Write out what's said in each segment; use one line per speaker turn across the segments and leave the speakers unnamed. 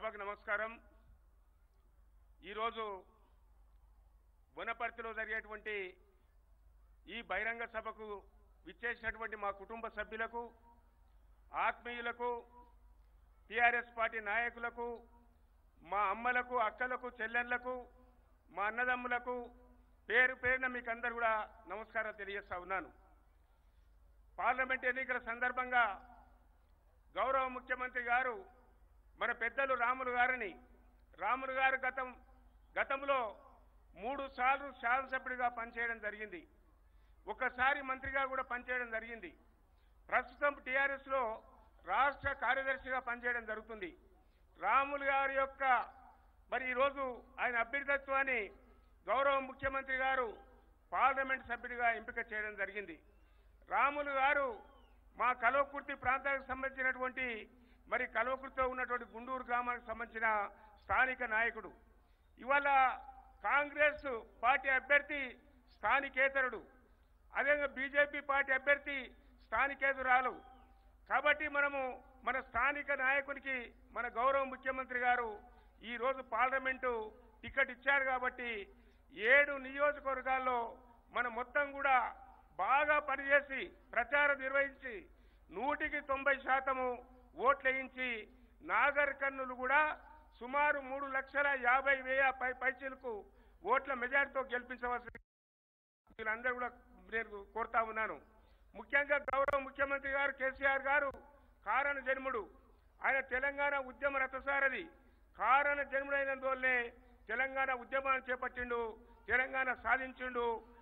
సభకు నమస్కారం ఈరోజు వనపర్తిలో జరిగేటువంటి ఈ బహిరంగ సభకు విచ్చేసినటువంటి మా కుటుంబ సభ్యులకు ఆత్మీయులకు టిఆర్ఎస్ పార్టీ నాయకులకు మా అమ్మలకు అక్కలకు చెల్లెళ్లకు మా అన్నదమ్ములకు పేరు పేరున మీకు అందరు కూడా నమస్కారం తెలియజేస్తా ఉన్నాను పార్లమెంట్ ఎన్నికల సందర్భంగా గౌరవ ముఖ్యమంత్రి గారు మన పెద్దలు రాములు గారిని రాములు గారు గతం గతంలో మూడు సార్లు శాసనసభ్యుడిగా పనిచేయడం జరిగింది ఒకసారి మంత్రిగా కూడా పనిచేయడం జరిగింది ప్రస్తుతం టీఆర్ఎస్లో రాష్ట్ర కార్యదర్శిగా పనిచేయడం జరుగుతుంది రాములు గారి యొక్క మరి ఈరోజు ఆయన అభ్యర్థిత్వాన్ని గౌరవ ముఖ్యమంత్రి గారు పార్లమెంట్ సభ్యుడిగా ఎంపిక చేయడం జరిగింది రాములు గారు మా కల్వకుర్తి ప్రాంతానికి సంబంధించినటువంటి మరి కల్వకుర్తిలో ఉన్నటువంటి గుండూరు గ్రామానికి సంబంధించిన స్థానిక నాయకుడు ఇవాళ కాంగ్రెస్ పార్టీ అభ్యర్థి స్థానికేతరుడు అదేవిధంగా బీజేపీ పార్టీ అభ్యర్థి స్థానికేతరాలు కాబట్టి మనము మన స్థానిక నాయకునికి మన గౌరవ ముఖ్యమంత్రి గారు ఈ రోజు పార్లమెంటు టికెట్ ఇచ్చారు కాబట్టి ఏడు నియోజకవర్గాల్లో మనం మొత్తం కూడా బాగా పనిచేసి ప్రచారం నిర్వహించి నూటికి తొంభై శాతము ఓట్లు వేయించి నాగర్ కర్నూలు కూడా సుమారు మూడు లక్షల యాభై వేల పై పైచీలకు ఓట్ల మెజార్టీతో గెలిపించవలసి వీళ్ళందరూ కూడా నేను కోరుతా ఉన్నాను ముఖ్యంగా గౌరవ ముఖ్యమంత్రి గారు కేసీఆర్ గారు కారణ జన్ముడు ఆయన తెలంగాణ ఉద్యమ రథసారథి కారణ జన్ముడైనందువల్లే తెలంగాణ ఉద్యమాన్ని చేపట్టిండు తెలంగాణ సాధించిండు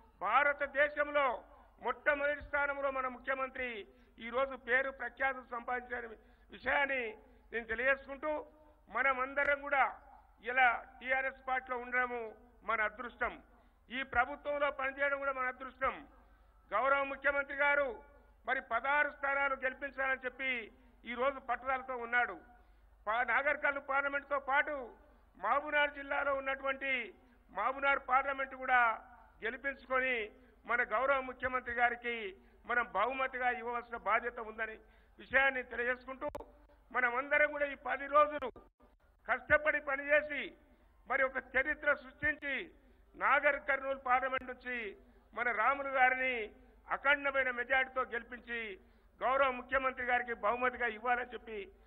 భారతదేశంలో మొట్టమొదటి స్థానంలో మన ముఖ్యమంత్రి ఈ రోజు పేరు ప్రఖ్యాతులు సంపాదించిన విషయాన్ని నేను తెలియజేసుకుంటూ మనమందరం కూడా ఇలా టీఆర్ఎస్ పార్టీలో ఉండడము మన అదృష్టం ఈ ప్రభుత్వంలో పనిచేయడం కూడా మన అదృష్టం గౌరవ ముఖ్యమంత్రి గారు మరి పదహారు స్థానాలు గెలిపించాలని చెప్పి ఈ రోజు పట్టుదలతో ఉన్నాడు పా- నాగర్ కర్నూలు పార్లమెంటుతో పాటు మహబూనార్ జిల్లాలో ఉన్నటువంటి మహబూనార్ పార్లమెంటు కూడా గెలిపించుకొని మన గౌరవ ముఖ్యమంత్రి గారికి మనం బహుమతిగా ఇవ్వవలసిన బాధ్యత ఉందని విషయాన్ని తెలియజేసుకుంటూ మనమందరం కూడా ఈ పది రోజులు కష్టపడి పనిచేసి మరి ఒక చరిత్ర సృష్టించి నాగర్ కర్నూలు పార్లమెంట్ నుంచి మన రాములు గారిని అఖండమైన మెజార్టీతో గెలిపించి గౌరవ ముఖ్యమంత్రి గారికి బహుమతిగా ఇవ్వాలని చెప్పి